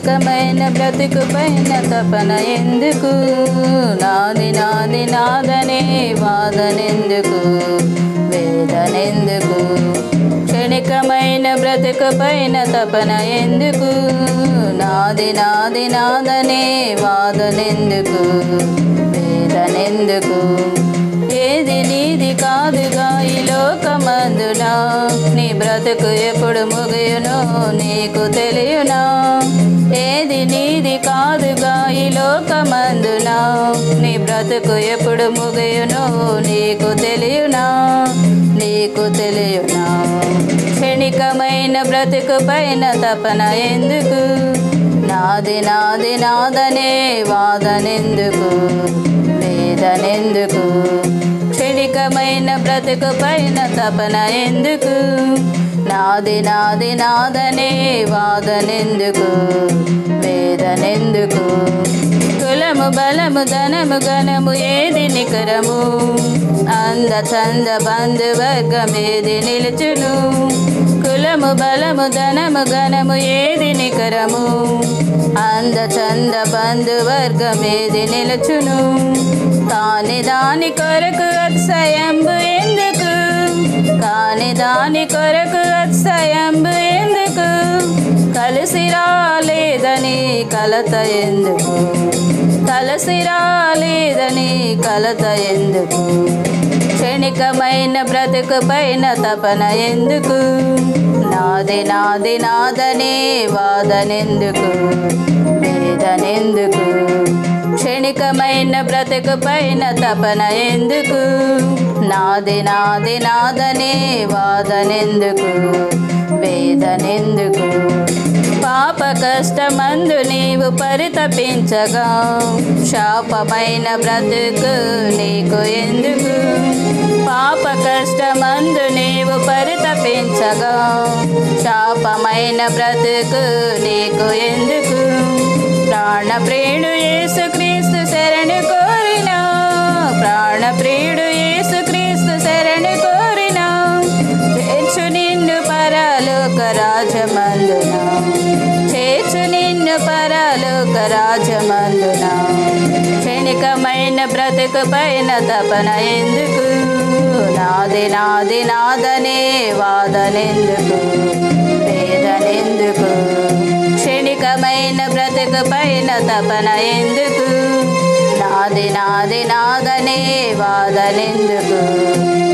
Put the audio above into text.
క్షణికమైన బ్రతుకు పైన తపన ఎందుకు నాది నాది నాదనే వాదనెందుకు వేదనెందుకు క్షణికమైన బ్రతుకు పైన తపన ఎందుకు నాది నాది నాదనే వాదనెందుకు వేదనెందుకు ఏది నీది కాదుగా ఈ లోకమందునా నీ బ్రతుకు ఎప్పుడు ముగియునో నీకు తెలియనా ఏది నీది కాదుగా ఈ లోకమందునా నీ బ్రతుకు ఎప్పుడు ముగియునో నీకు తెలియనా నీకు తెలియనా క్షణికమైన బ్రతుకు పైన తపన ఎందుకు నాది నాది నాదనే వాదనెందుకు వేదనెందుకు క్షణికమైన బ్రతుకు పైన తపన ఎందుకు నాది నాది నాదనే వాదనెందుకు వేదనెందుకు కులము బలము ధనము గణము ఏది నికరము అంద చంద బంధువర్గం ఏది నిలుచును కులము బలము ధనము గణము ఏది నికరము అంద చంద బంధువర్గం ఏది నిలుచును కాని దాని కొరకు అత్సయంబు ఎందుకు కాని దాని కొరకు అత్సయంబు ఎందుకు కలిసి రాలేదని కలత ఎందుకు కలిసి రాలేదని కలత ఎందుకు క్షణికమైన బ్రతుకు పైన తపన ఎందుకు నాది నాది నాదనే వాదనెందుకు వేదనెందుకు క్షణికమైన బ్రతుకు పైన తపన ఎందుకు నాది నాది నాదనే వాదనెందుకు వేదనెందుకు పాప కష్టమందు నీవు పరితపించగా శాపమైన బ్రతుకు నీకు ఎందుకు పాప కష్టమందు నీవు పరితపించగా శాపమైన బ్రతుకు నీకు ఎందుకు ప్రాణ ప్రియుడు యేసుక్రీస్తు శరణు కోరిన ప్రాణ ప్రియుడు యేసుక్రీస్తు శరణు కోరిన చేర్చు నిన్ను పరలోక రాజమందున చేర్చు నిన్ను పరలోక రాజమందున క్షణికమైన బ్రతుకు పైన తపన ఎందుకు నాది నాది నాదనే వాదనెందుకు వేదనెందుకు క్షణికమైన బ్రతుకు పైన తపన ఎందుకు నాది నాది నాదనే వాదనెందుకు